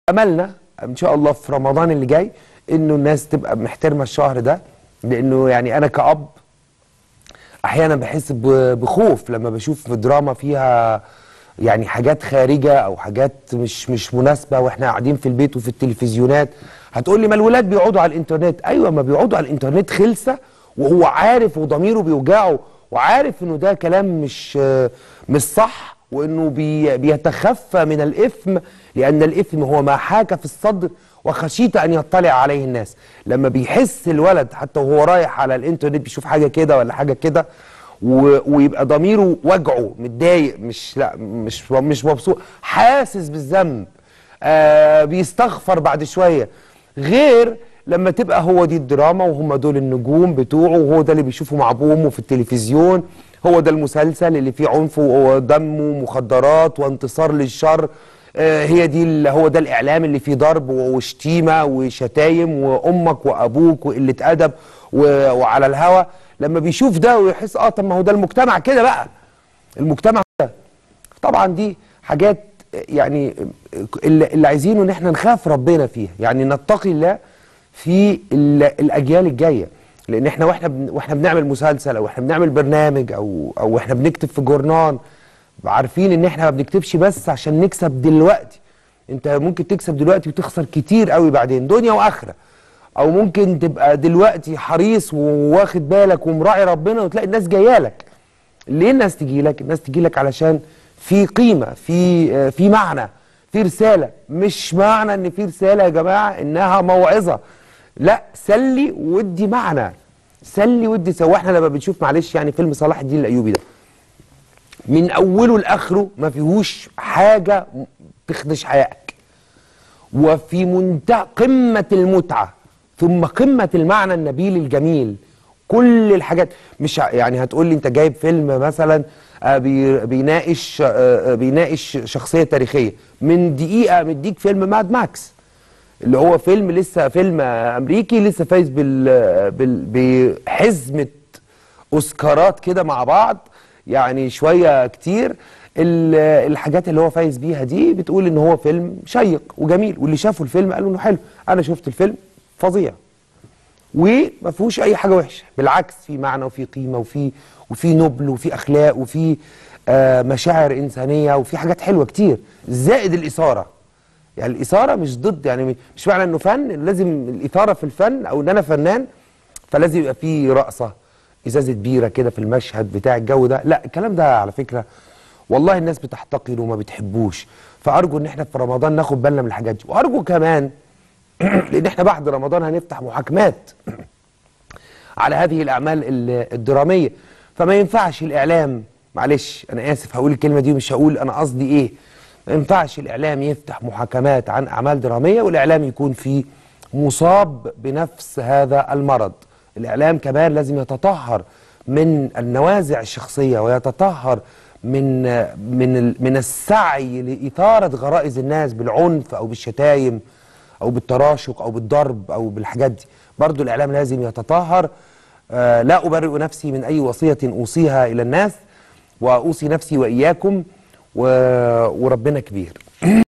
املنا ان شاء الله في رمضان اللي جاي انه الناس تبقى محترمه الشهر ده لانه يعني انا كأب احيانا بحس ب- بخوف لما بشوف دراما فيها يعني حاجات خارجه او حاجات مش مش مناسبه واحنا قاعدين في البيت وفي التلفزيونات هتقول لي ما الولاد بيقعدوا على الانترنت ايوه ما بيقعدوا على الانترنت خلسه وهو عارف وضميره بيوجعه وعارف انه ده كلام مش مش صح وانه بي بيتخفى من الاثم لان الاثم هو ما حاك في الصدر وخشيت ان يطلع عليه الناس لما بيحس الولد حتى وهو رايح على الانترنت بيشوف حاجه كده ولا حاجه كده و- ويبقى ضميره وجعه متضايق مش لا مش مش مبسوط حاسس بالذنب آه بيستغفر بعد شويه غير لما تبقى هو دي الدراما وهم دول النجوم بتوعه وهو ده اللي بيشوفه مع ابوه وامه في التلفزيون هو ده المسلسل اللي فيه عنف ودم ومخدرات وانتصار للشر آه، هي دي ال- هو ده الاعلام اللي فيه ضرب وشتيمه وشتايم وامك وابوك وقله ادب و- وعلى الهوا لما بيشوف ده ويحس اه طب ما هو ده المجتمع كده بقى المجتمع كده طبعا دي حاجات يعني اللي اللي عايزينه ان احنا نخاف ربنا فيها يعني نتقي الله في ال- الاجيال الجايه لان احنا واحنا بن واحنا بنعمل مسلسل او احنا بنعمل برنامج او او احنا بنكتب في جورنال عارفين ان احنا ما بنكتبش بس عشان نكسب دلوقتي انت ممكن تكسب دلوقتي وتخسر كتير قوي بعدين دنيا واخره او ممكن تبقى دلوقتي حريص وواخد بالك ومراعي ربنا وتلاقي الناس جايه لك ليه الناس تجي لك الناس تجي لك علشان في قيمه في آه، في معنى في رساله مش معنى ان في رساله يا جماعه انها موعظه لا سلي ودي معنى سلي ودي سوا احنا لما بنشوف معلش يعني فيلم صلاح الدين الايوبي ده من اوله لاخره ما فيهوش حاجه تخدش حياتك وفي منتهى قمة المتعة ثم قمة المعنى النبيل الجميل كل الحاجات مش ع- يعني هتقول لي انت جايب فيلم مثلا آه، بي- بيناقش آه، آه، بيناقش شخصية تاريخية من دقيقة مديك فيلم ماد ماكس اللي هو فيلم لسه فيلم آه، امريكي لسه فايز بال بال- بحزمة اوسكارات كده مع بعض يعني شويه كتير ال- الحاجات اللي هو فايز بيها دي بتقول ان هو فيلم شيق وجميل واللي شافوا الفيلم قالوا انه حلو انا شفت الفيلم فظيع وما فيهوش اي حاجه وحشه بالعكس في معنى وفي قيمه وفي وفي نبل وفي اخلاق وفي آه مشاعر انسانيه وفي حاجات حلوه كتير زائد الاثاره يعني الاثاره مش ضد يعني مش معنى انه فن لازم الاثاره في الفن او ان انا فنان فلازم يبقى في رقصه ازازه بيره كده في المشهد بتاع الجو ده لا الكلام ده على فكره والله الناس بتحتقره وما بتحبوش فارجو ان احنا في رمضان ناخد بالنا من الحاجات دي وارجو كمان لان احنا بعد رمضان هنفتح محاكمات على هذه الاعمال ال- الدراميه فما ينفعش الاعلام معلش انا اسف هقول الكلمه دي ومش هقول انا قصدي ايه ما ينفعش الاعلام يفتح محاكمات عن اعمال دراميه والاعلام يكون فيه مصاب بنفس هذا المرض الاعلام كمان لازم يتطهر من النوازع الشخصيه ويتطهر من من ال- من السعي لاثاره غرائز الناس بالعنف او بالشتايم او بالتراشق او بالضرب او بالحاجات دي برضو الاعلام لازم يتطهر آه لا ابرئ نفسي من اي وصيه اوصيها الى الناس واوصي نفسي واياكم و... وربنا كبير